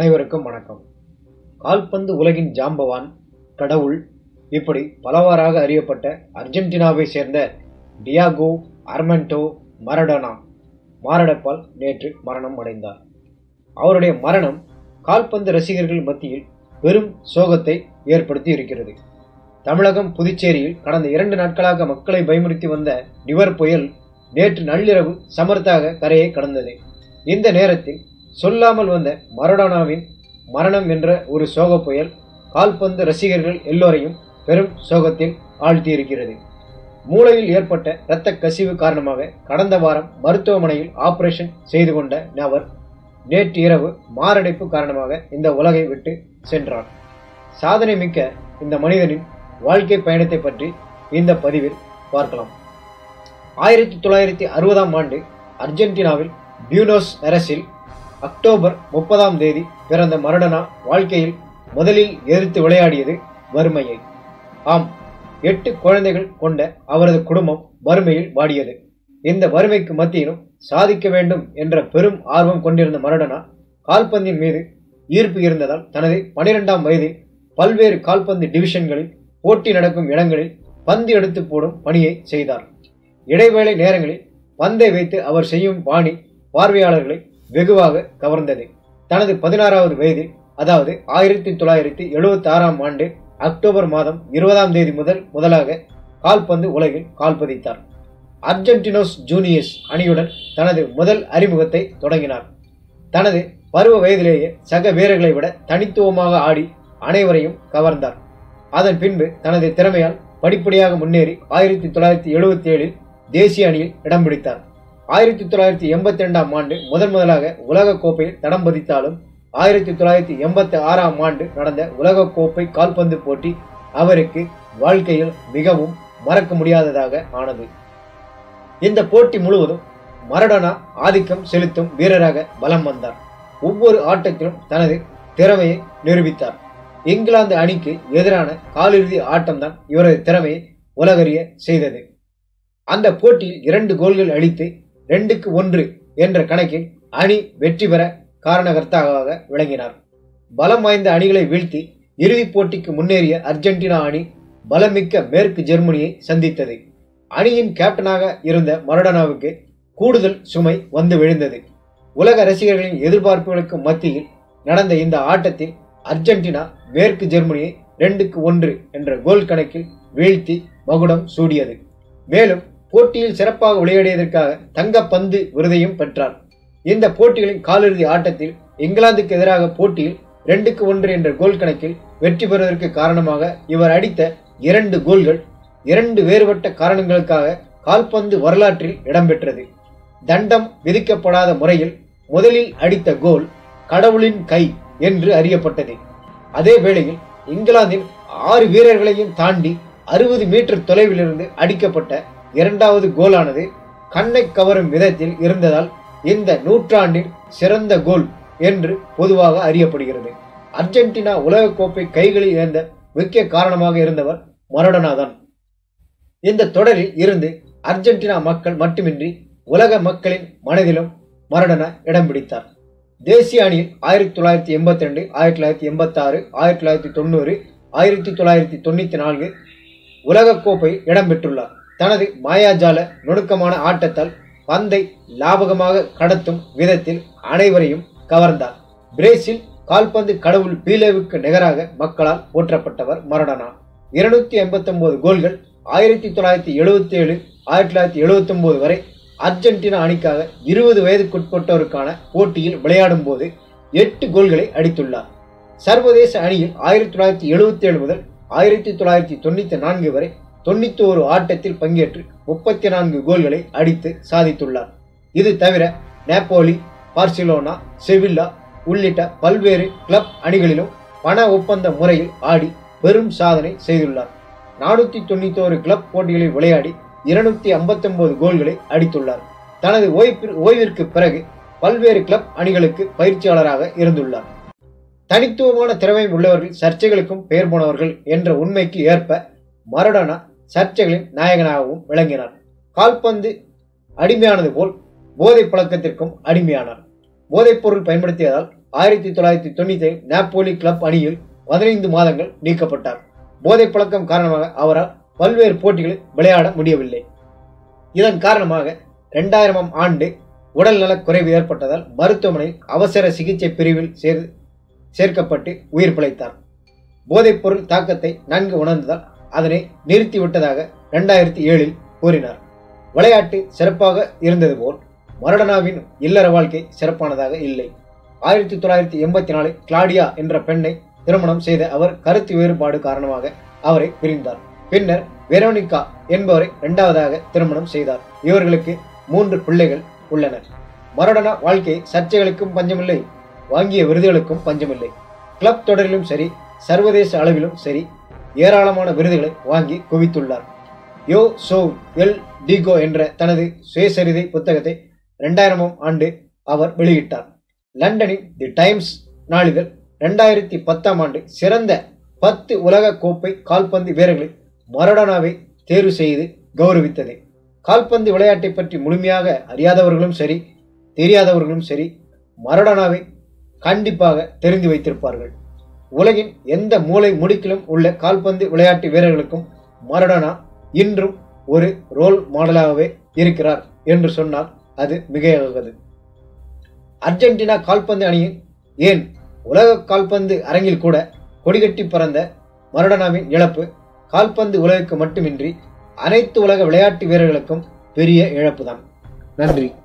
அனைவருக்கும் வணக்கம் கால்பந்து உலகின் ஜாம்பவான் கடவுள் இப்படி பலவாறாக அறியப்பட்ட அர்ஜென்டினாவை சேர்ந்த டியாகோ அர்மெண்டோ மரடோனா மாரடைப்பால் நேற்று மரணம் அடைந்தார் அவருடைய மரணம் கால்பந்து ரசிகர்கள் மத்தியில் பெரும் சோகத்தை ஏற்படுத்தி இருக்கிறது தமிழகம் புதுச்சேரியில் கடந்த இரண்டு நாட்களாக மக்களை பயமுறுத்தி வந்த நிவர் புயல் நேற்று நள்ளிரவு சமர்த்தாக கரையை கடந்தது இந்த நேரத்தில் சொல்லாமல் வந்த மரடோனாவின் மரணம் என்ற ஒரு சோக புயல் கால்பந்து ரசிகர்கள் எல்லோரையும் பெரும் சோகத்தில் ஆழ்த்தியிருக்கிறது மூளையில் ஏற்பட்ட இரத்த கசிவு காரணமாக கடந்த வாரம் மருத்துவமனையில் ஆபரேஷன் செய்து கொண்ட நபர் நேற்று இரவு மாரடைப்பு காரணமாக இந்த உலகை விட்டு சென்றார் சாதனை மிக்க இந்த மனிதனின் வாழ்க்கை பயணத்தை பற்றி இந்த பதிவில் பார்க்கலாம் ஆயிரத்தி தொள்ளாயிரத்தி அறுபதாம் ஆண்டு அர்ஜென்டினாவில் பியூனோஸ் ஐரஸில் அக்டோபர் முப்பதாம் தேதி பிறந்த மரடனா வாழ்க்கையில் முதலில் எதிர்த்து விளையாடியது வறுமையை ஆம் எட்டு குழந்தைகள் கொண்ட அவரது குடும்பம் வறுமையில் வாடியது இந்த வறுமைக்கு மத்தியிலும் சாதிக்க வேண்டும் என்ற பெரும் ஆர்வம் கொண்டிருந்த மரடனா கால்பந்தின் மீது ஈர்ப்பு இருந்ததால் தனது பனிரெண்டாம் வயதில் பல்வேறு கால்பந்து டிவிஷன்களில் போட்டி நடக்கும் இடங்களில் பந்து எடுத்து போடும் பணியை செய்தார் இடைவேளை நேரங்களில் பந்தை வைத்து அவர் செய்யும் பாணி பார்வையாளர்களை வெகுவாக கவர்ந்தது தனது பதினாறாவது வயதில் அதாவது ஆயிரத்தி தொள்ளாயிரத்தி எழுபத்தி ஆறாம் ஆண்டு அக்டோபர் மாதம் இருபதாம் தேதி முதல் முதலாக கால்பந்து உலகில் கால்பதித்தார் அர்ஜென்டினோஸ் ஜூனியர்ஸ் அணியுடன் தனது முதல் அறிமுகத்தை தொடங்கினார் தனது பருவ வயதிலேயே சக வீரர்களை விட தனித்துவமாக ஆடி அனைவரையும் கவர்ந்தார் அதன் பின்பு தனது திறமையால் படிப்படியாக முன்னேறி ஆயிரத்தி தொள்ளாயிரத்தி எழுபத்தி ஏழில் தேசிய அணியில் இடம் பிடித்தார் ஆயிரத்தி தொள்ளாயிரத்தி எண்பத்தி ரெண்டாம் ஆண்டு முதன் முதலாக உலக கோப்பையில் தடம் பதித்தாலும் ஆயிரத்தி தொள்ளாயிரத்தி எண்பத்தி ஆறாம் ஆண்டு நடந்த உலக கோப்பை கால்பந்து போட்டி அவருக்கு வாழ்க்கையில் மிகவும் மறக்க முடியாததாக ஆனது இந்த போட்டி முழுவதும் மரடோனா ஆதிக்கம் செலுத்தும் வீரராக பலம் வந்தார் ஒவ்வொரு ஆட்டத்திலும் தனது திறமையை நிரூபித்தார் இங்கிலாந்து அணிக்கு எதிரான காலிறுதி ஆட்டம்தான் இவரது திறமையை உலகறிய செய்தது அந்த போட்டியில் இரண்டு கோல்கள் அடித்து ரெண்டுக்கு ஒன்று என்ற கணக்கில் அணி வெற்றி பெற காரணகர்த்தாவாக விளங்கினார் பலம் வாய்ந்த அணிகளை வீழ்த்தி இறுதிப் போட்டிக்கு முன்னேறிய அர்ஜென்டினா அணி பலமிக்க மேற்கு ஜெர்மனியை சந்தித்தது அணியின் கேப்டனாக இருந்த மரடோனாவுக்கு கூடுதல் சுமை வந்து விழுந்தது உலக ரசிகர்களின் எதிர்பார்ப்புகளுக்கு மத்தியில் நடந்த இந்த ஆட்டத்தில் அர்ஜென்டினா மேற்கு ஜெர்மனியை ரெண்டுக்கு ஒன்று என்ற கோல் கணக்கில் வீழ்த்தி மகுடம் சூடியது மேலும் போட்டியில் சிறப்பாக விளையாடியதற்காக தங்க பந்து விருதையும் பெற்றார் இந்த போட்டிகளின் காலிறுதி ஆட்டத்தில் இங்கிலாந்துக்கு எதிராக போட்டியில் ரெண்டுக்கு ஒன்று என்ற கோல் கணக்கில் வெற்றி பெறுவதற்கு காரணமாக இவர் அடித்த இரண்டு கோல்கள் இரண்டு வேறுபட்ட காரணங்களுக்காக கால்பந்து வரலாற்றில் இடம்பெற்றது தண்டம் விதிக்கப்படாத முறையில் முதலில் அடித்த கோல் கடவுளின் கை என்று அறியப்பட்டது அதே வேளையில் இங்கிலாந்தின் ஆறு வீரர்களையும் தாண்டி அறுபது மீட்டர் தொலைவிலிருந்து அடிக்கப்பட்ட இரண்டாவது கோலானது கண்ணை கவரும் விதத்தில் இருந்ததால் இந்த நூற்றாண்டின் சிறந்த கோல் என்று பொதுவாக அறியப்படுகிறது அர்ஜென்டினா உலகக்கோப்பை கைகளில் இருந்த முக்கிய காரணமாக இருந்தவர் மரடோனா தான் இந்த தொடரில் இருந்து அர்ஜென்டினா மக்கள் மட்டுமின்றி உலக மக்களின் மனதிலும் மரடோனா இடம் பிடித்தார் தேசிய அணியில் ஆயிரத்தி தொள்ளாயிரத்தி எண்பத்தி ரெண்டு ஆயிரத்தி தொள்ளாயிரத்தி எண்பத்தி ஆறு ஆயிரத்தி தொள்ளாயிரத்தி தொண்ணூறு ஆயிரத்தி தொள்ளாயிரத்தி தொண்ணூத்தி நான்கு உலகக்கோப்பை இடம்பெற்றுள்ளார் தனது மாயாஜால நுணுக்கமான ஆட்டத்தால் பந்தை லாபகமாக கடத்தும் விதத்தில் அனைவரையும் கவர்ந்தார் பிரேசில் கால்பந்து கடவுள் பீலேவுக்கு நிகராக மக்களால் போற்றப்பட்டவர் மரடனா இருநூத்தி எண்பத்தி ஒன்பது கோல்கள் ஆயிரத்தி தொள்ளாயிரத்தி எழுபத்தி ஏழு ஆயிரத்தி தொள்ளாயிரத்தி எழுபத்தி ஒன்பது வரை அர்ஜென்டினா அணிக்காக இருபது வயதுக்குட்பட்டோருக்கான போட்டியில் விளையாடும் போது எட்டு கோல்களை அடித்துள்ளார் சர்வதேச அணியில் ஆயிரத்தி தொள்ளாயிரத்தி எழுபத்தி ஏழு முதல் ஆயிரத்தி தொள்ளாயிரத்தி தொண்ணூத்தி நான்கு வரை தொண்ணூத்தி ஒரு ஆட்டத்தில் பங்கேற்று முப்பத்தி நான்கு கோல்களை அடித்து சாதித்துள்ளார் இது தவிர நேப்போலி பார்சிலோனா செவில்லா உள்ளிட்ட பல்வேறு கிளப் அணிகளிலும் பண ஒப்பந்த முறையில் ஆடி பெரும் சாதனை செய்துள்ளார் நானூத்தி தொண்ணூத்தி ஒரு கிளப் போட்டிகளில் விளையாடி இருநூத்தி ஐம்பத்தி ஒன்பது கோல்களை அடித்துள்ளார் தனது ஓய்வு ஓய்விற்கு பிறகு பல்வேறு கிளப் அணிகளுக்கு பயிற்சியாளராக இருந்துள்ளார் தனித்துவமான திறமை உள்ளவர்கள் சர்ச்சைகளுக்கும் பெயர் போனவர்கள் என்ற உண்மைக்கு ஏற்ப மரடோனா சர்ச்சைகளின் நாயகனாகவும் விளங்கினார் கால்பந்து அடிமையானது போல் போதை பழக்கத்திற்கும் அடிமையானார் போதைப் பொருள் பயன்படுத்தியதால் ஆயிரத்தி தொள்ளாயிரத்தி தொண்ணூத்தி நாப்போலி கிளப் அணியில் பதினைந்து மாதங்கள் நீக்கப்பட்டார் போதை பழக்கம் காரணமாக அவரால் பல்வேறு போட்டிகளில் விளையாட முடியவில்லை இதன் காரணமாக இரண்டாயிரமாம் ஆண்டு உடல் நலக் குறைவு ஏற்பட்டதால் மருத்துவமனையில் அவசர சிகிச்சை பிரிவில் சேர் சேர்க்கப்பட்டு உயிர் பிழைத்தார் போதைப்பொருள் தாக்கத்தை நன்கு உணர்ந்ததால் அதனை நிறுத்திவிட்டதாக இரண்டாயிரத்தி ஏழில் கூறினார் விளையாட்டு சிறப்பாக இருந்தது போல் மரடனாவின் இல்லற வாழ்க்கை சிறப்பானதாக இல்லை ஆயிரத்தி தொள்ளாயிரத்தி எண்பத்தி நாலில் கிளாடியா என்ற பெண்ணை திருமணம் செய்த அவர் கருத்து வேறுபாடு காரணமாக அவரை பிரிந்தார் பின்னர் வெரோனிகா என்பவரை இரண்டாவதாக திருமணம் செய்தார் இவர்களுக்கு மூன்று பிள்ளைகள் உள்ளனர் மரடனா வாழ்க்கை சர்ச்சைகளுக்கும் பஞ்சமில்லை வாங்கிய விருதுகளுக்கும் பஞ்சமில்லை கிளப் தொடரிலும் சரி சர்வதேச அளவிலும் சரி ஏராளமான விருதுகளை வாங்கி குவித்துள்ளார் யோ சோ எல் டிகோ என்ற தனது சுயசரிதை புத்தகத்தை இரண்டாயிரமாம் ஆண்டு அவர் வெளியிட்டார் லண்டனின் தி டைம்ஸ் நாளிதழ் இரண்டாயிரத்தி பத்தாம் ஆண்டு சிறந்த பத்து உலக கோப்பை கால்பந்து வீரர்களில் மரடோனாவை தேர்வு செய்து கௌரவித்தது கால்பந்து விளையாட்டை பற்றி முழுமையாக அறியாதவர்களும் சரி தெரியாதவர்களும் சரி மரடோனாவை கண்டிப்பாக தெரிந்து வைத்திருப்பார்கள் உலகின் எந்த மூலை முடுக்கிலும் உள்ள கால்பந்து விளையாட்டு வீரர்களுக்கும் மரடோனா இன்றும் ஒரு ரோல் மாடலாகவே இருக்கிறார் என்று சொன்னால் அது மிகையாகாது அர்ஜென்டினா கால்பந்து அணியின் ஏன் உலக கால்பந்து அரங்கில் கூட கொடிகட்டி பறந்த மரடோனாவின் இழப்பு கால்பந்து உலகுக்கு மட்டுமின்றி அனைத்து உலக விளையாட்டு வீரர்களுக்கும் பெரிய இழப்புதான் நன்றி